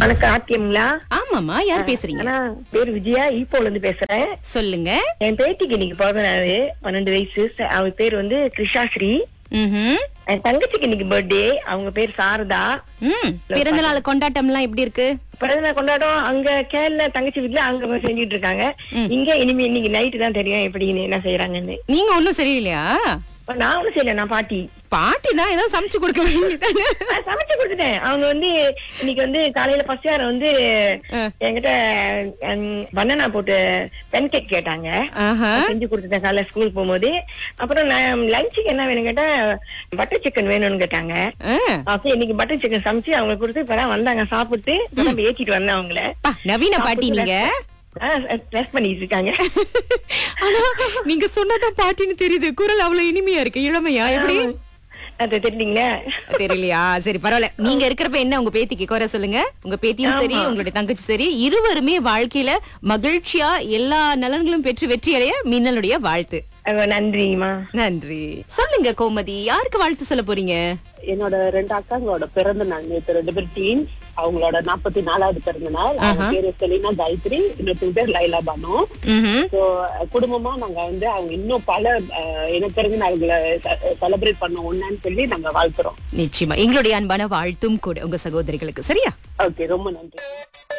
வணக்கம் ஆத்தியம்ங்களா ஆமாமா யார் பேசுறீங்க ஆனா பேர் விஜயா ஈப்போல இருந்து பேசுறேன் சொல்லுங்க என் பேத்திக்கு இன்னைக்கு பிறந்த நாள் பன்னெண்டு வயசு ச- அவ பேர் வந்து கிருஷாஸ்ரீ ம்ஹும். என் தங்கச்சிக்கு இன்னைக்கு பர்த்டே அவங்க பேர் சாரதா ம் பிறந்த நாள் கொண்டாட்டம் எல்லாம் எப்படி இருக்கு பிறந்த நாள் கொண்டாடம் அங்க கேரள தங்கச்சி வீட்டுல அங்க செஞ்சுட்டு இருக்காங்க இங்க இனிமே இன்னைக்கு நைட்டு தான் தெரியும் எப்படின்னு என்ன செய்யறாங்கன்னு நீங்க ஒண்ணும் சரியில்லையா இப்ப நான் ஒண்ணும் செய்யல நான் பாட்டி பாட்டி தான் ஏதோ சமைச்சு கொடுக்க வேண்டியதானே நான் சமைச்சு கொடுத்துட்டேன் அவங்க வந்து இன்னைக்கு வந்து காலையில ஃபர்ஸ்ட் யார் வந்து என்கிட்ட பனானா போட்டு பென் கேக் கேட்டாங்க ஆஹா. செஞ்சு கொடுத்துட்டேன் காலைல ஸ்கூல் போகும்போது அப்புறம் நான் லஞ்சுக்கு என்ன வேணும் கேட்டா பட்டர் சிக்கன் வேணும்னு கேட்டாங்க ஆ. அப்ப இன்னைக்கு பட்டர் சிக்கன் சமைச்சு அவங்களுக்கு கொடுத்து இப்பதான் வந்தாங்க சாப்பிட்டு இப்பதான் ஏத்திட்டு வந்தேன் அவங்கள பா, நவீன பாட்டி நீங்க ட்ரெஸ் பண்ணிட்டு இருக்காங்க ஆனா நீங்க சொன்னதான் பாட்டின்னு தெரியுது குரல் அவ்வளவு இனிமையா இருக்கு இளமையா எப்படி அது தெரியுங்களா தெரியலையா சரி பரவாயில்ல நீங்க இருக்கிறப்ப என்ன உங்க பேத்திக்கு குறை சொல்லுங்க உங்க பேத்தியும் சரி உங்களுடைய தங்கச்சி சரி இருவருமே வாழ்க்கையில மகிழ்ச்சியா எல்லா நலன்களும் பெற்று வெற்றி அடைய மின்னலுடைய வாழ்த்து அஹ் நன்றிமா நன்றி சொல்லுங்க கோமதி யாருக்கு வாழ்த்து சொல்ல போறீங்க என்னோட ரெண்டு அக்காங்களோட பிறந்த நாள் நேற்று ரெண்டு பேர் டீன் அவங்களோட நாற்பத்தி நாலாவது பிறந்த நாள் அவங்க பேரு செலினா காயத்ரி இன்னொரு பேர் லைலா பானு ம்ஹும். சோ குடும்பமா நாங்க வந்து அவங்க இன்னும் பல அஹ், இனப்பிறந்த நாள்களை செலிப்ரேட் பண்ண ஒண்ணான்னு சொல்லி நாங்க வாழ்த்துறோம் நிச்சயமா எங்களுடைய அன்பான வாழ்த்தும் கூட உங்க சகோதரிகளுக்கு சரியா ஓகே ரொம்ப நன்றி